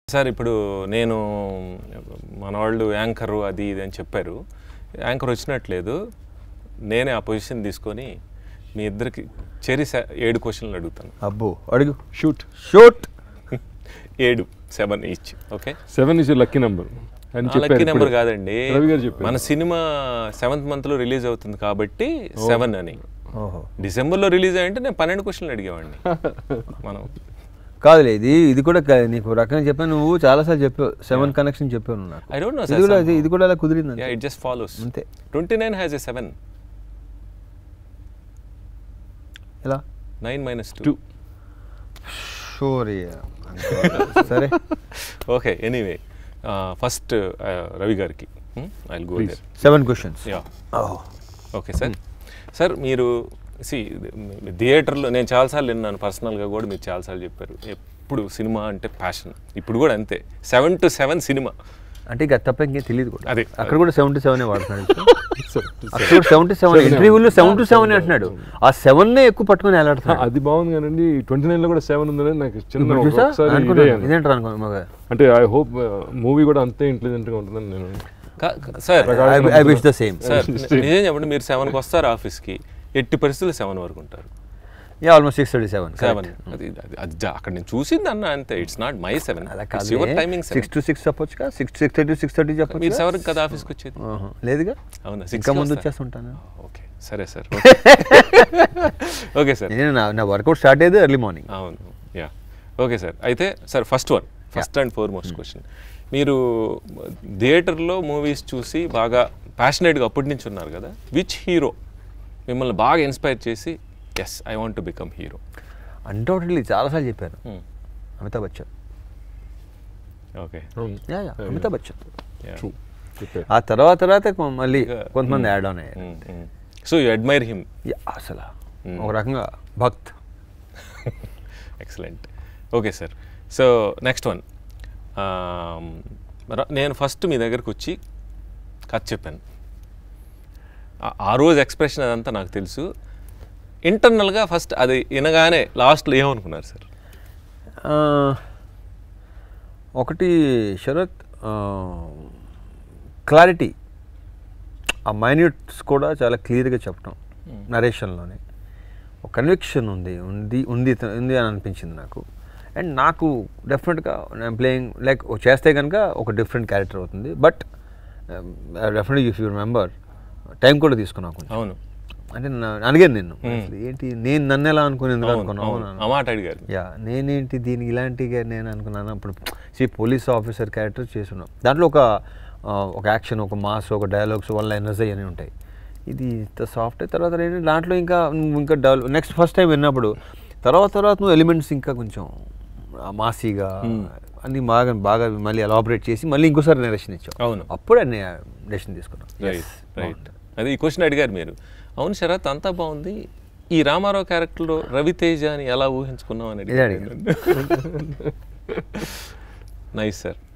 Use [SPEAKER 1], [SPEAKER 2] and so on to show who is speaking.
[SPEAKER 1] Sir ఇప్పుడు నేను మన వాళ్ళు యాంకర్ అది ఇది అని చెప్పారు యాంకర్ వచ్చినట్లేదు నేనే ఆ పొజిషన్ తీసుకొని మీ ఇద్దరికి చెరి స- ఏడు క్వశ్చన్లు అడుగుతాను
[SPEAKER 2] అబ్బో అడుగు
[SPEAKER 3] షూట్
[SPEAKER 2] షూట్
[SPEAKER 1] ఏడు seven each okay
[SPEAKER 3] seven is lucky number అని
[SPEAKER 1] లక్కీ
[SPEAKER 3] చెప్పారు
[SPEAKER 1] నెంబర్
[SPEAKER 3] ఇప్పుడే.
[SPEAKER 1] కాదండి
[SPEAKER 3] రవి గారు చెప్పారు
[SPEAKER 1] మన సినిమా సెవెంత్ మంత్లో రిలీజ్ అవుతుంది కాబట్టి సెవెన్ అని
[SPEAKER 2] ఓహో
[SPEAKER 1] డిసెంబర్లో రిలీజ్ అయ్యంటే నేను పన్నెండు క్వశ్చన్లు అడిగేవాడిని మనం
[SPEAKER 2] కాదులే ఇది ఇది కూడా క- నీకు ఒక రకంగా చెప్పాను నువ్వు చాలాసార్లు చెప్పావు సెవెన్ కనెక్షన్ చెప్పావు నువ్వు నాకు
[SPEAKER 1] ఐ డోంట్ నో
[SPEAKER 2] ఇది కూడా ఇది- ఇది కూడా అలా కుదిరింది
[SPEAKER 1] యా ఇట్ జస్ట్ ఫాలోస్
[SPEAKER 2] అంతే
[SPEAKER 1] twenty nine has a seven
[SPEAKER 2] ఎలా
[SPEAKER 1] nine minus two
[SPEAKER 3] two
[SPEAKER 2] sure సరే
[SPEAKER 1] ఓకే ఎనీవే ఫస్ట్ రవి గారికి I go
[SPEAKER 3] Please.
[SPEAKER 1] There
[SPEAKER 2] seven questions
[SPEAKER 1] yeah okay sir sir మీరు సి థియేటర్లో నేను చాలాసార్లు విన్నాను పర్సనల్గా కూడా మీరు చాలాసార్లు చెప్పారు ఎప్పుడు సినిమా అంటే ప్యాషన్ ఇప్పుడు కూడా అంతే సెవెన్ టు సెవెన్ సినిమా
[SPEAKER 2] అంటే ఇక తప్ప ఇంకేం తెలియదు కూడా
[SPEAKER 1] అదే.
[SPEAKER 2] అక్కడ కూడా సెవెన్ టు సెవెన్ వాడుతున్నాడు అక్కడ కూడా సెవెన్ టు సెవెన్ ఇంటర్వ్యూలో సెవెన్ టు సెవెన్ అంటున్నాడు ఆ సెవెన్ నే ఎక్కువ పట్టుకొని వెళ్ళాడుతున్నాడు
[SPEAKER 3] అది బాగుంది కానండి ట్వంటీ నైన్ లో కూడా సెవెన్ ఉందని నాకు చిన్న
[SPEAKER 2] ఇప్పుడు చూసా
[SPEAKER 3] ఒకసారి ఇదే
[SPEAKER 2] అనుకున్నాను
[SPEAKER 3] అయ్యాను.
[SPEAKER 2] ఇదేంటారు అనుకున్నాను మగ
[SPEAKER 3] అంటే ఐ హోప్ మూవీ కూడా అంతే ఇంటెలిజెంట్ గా ఉంటుందని నేను
[SPEAKER 1] sir
[SPEAKER 2] I wish the same
[SPEAKER 1] sir నిజం చెప్పండి మీరు సెవెన్కి వస్తారు ఆఫీస్కి ఎట్టి పరిస్థితులు సెవెన్ వరకు ఉంటారు
[SPEAKER 2] yeah almost six thirty seven
[SPEAKER 1] seven అది అది- అది జా- అక్కడ నేను చూసింది అన్న అంతే ఇట్స్ నాట్ మై సెవెన్
[SPEAKER 2] అలా
[SPEAKER 1] it's your timing
[SPEAKER 2] six to six చెప్పొచ్చుగా six six thirty six thirty
[SPEAKER 1] మీరు
[SPEAKER 2] చెప్పొచ్చు
[SPEAKER 1] సెవెన్ కదా ఆఫీస్కి వచ్చేది
[SPEAKER 2] లేదుగా
[SPEAKER 1] అవునా సిక్స్
[SPEAKER 2] ఇంకా ముందు వచ్చేస్తుంటాను
[SPEAKER 1] ఓకే సరే సార్ ఓకే సార్
[SPEAKER 2] నేను నా నా వర్కౌట్ స్టార్ట్ అయ్యేది ఎర్లీ మార్నింగ్
[SPEAKER 1] అవును యా ఓకే సార్ అయితే sir first one first and foremost question మీరు థియేటర్లో మూవీస్ చూసి బాగా ప్యాషనేట్గా అప్పటి నుంచి ఉన్నారు కదా విచ్ హీరో మిమ్మల్ని బాగా ఇన్స్పైర్ చేసి yes I want to become hero
[SPEAKER 2] undoubtedly చాలాసార్లు చెప్పాను Amitabh Bachchan
[SPEAKER 1] okay
[SPEAKER 2] yeah yeah Amitabh Bachchan
[SPEAKER 3] true చెప్పారు
[SPEAKER 2] ఆ తర్వాత తర్వాత కొ- మళ్ళీ
[SPEAKER 1] ఇంకా,
[SPEAKER 2] కొంతమంది యాడ్ ఆన్ అయ్యారు
[SPEAKER 1] so you admire him
[SPEAKER 2] yeah, అసలు ఒక రకంగా భక్త్
[SPEAKER 1] excellent okay sir so next one నేను ఫస్ట్ మీ దగ్గరకు వచ్చి కథ చెప్పాను ఆ- ఆ రోజు ఎక్స్ప్రెషన్ అదంతా నాకు తెలుసు ఇంటర్నల్గా ఫస్ట్ అది వినగానే లాస్ట్లో ఏమనుకున్నారు సార్
[SPEAKER 2] ఆ, ఒకటి శరత్ క్లారిటీ ఆ మైన్యూట్స్ కూడా చాలా క్లియర్గా చెప్పడం నరేషన్లోనే ఒక కన్విక్షన్ ఉంది ఉంది ఉంది ఉంది అని అనిపించింది నాకు అండ్ నాకు డెఫినెట్గా నేను ప్లేయింగ్ లైక్ చేస్తే కనుక ఒక డిఫరెంట్ క్యారెక్టర్ అవుతుంది but definitely if you remember time కూడా తీసుకున్నాను కొంచెం
[SPEAKER 1] అవును
[SPEAKER 2] అంటే నా- అడిగాను నేను అసలు ఏంటి నేను నన్ను ఎలా అనుకుని ఎందుకు
[SPEAKER 1] అవును,
[SPEAKER 2] అనుకున్నావు
[SPEAKER 1] అవును.
[SPEAKER 2] అని
[SPEAKER 1] ఆ మాట అడిగారు
[SPEAKER 2] యా నేనేంటి దీనికి ఇలాంటిగా నేను అనుకున్నాను అప్పుడు సి పోలీస్ ఆఫీసర్ క్యారెక్టర్ చేస్తున్నాం దాంట్లో ఒక ఆ, ఒక యాక్షన్ ఒక మాస్ ఒక డైలాగ్స్ వన్ లైనర్స్ అని ఉంటాయి ఇది ఇంత సాఫ్ట్ తర్వాత నేను దాంట్లో ఇంకా నువ్వు ఇంకా డెవలప్ నెక్స్ట్ ఫస్ట్ టైం విన్నప్పుడు తర్వాత తర్వాత నువ్వు ఎలిమెంట్స్ ఇంకా కొంచెం ఆ మాసీగా అన్ని బాగా బాగా మళ్ళీ ఎలాబరేట్ చేసి మళ్ళీ ఇంకోసారి నేరేషన్ ఇచ్చావు
[SPEAKER 1] అవును
[SPEAKER 2] అప్పుడు అన్ని డెసిషన్ తీసుకున్నాను
[SPEAKER 1] రైట్ రైట్ అది ఈ క్వశ్చన్ అడిగారు మీరు అవును శరత్ అంతా బాగుంది ఈ రామారావు క్యారెక్టర్లో రవితేజ అని ఎలా ఊహించుకున్నాం అని
[SPEAKER 2] ఇదే
[SPEAKER 1] అడిగారు నైస్ సార్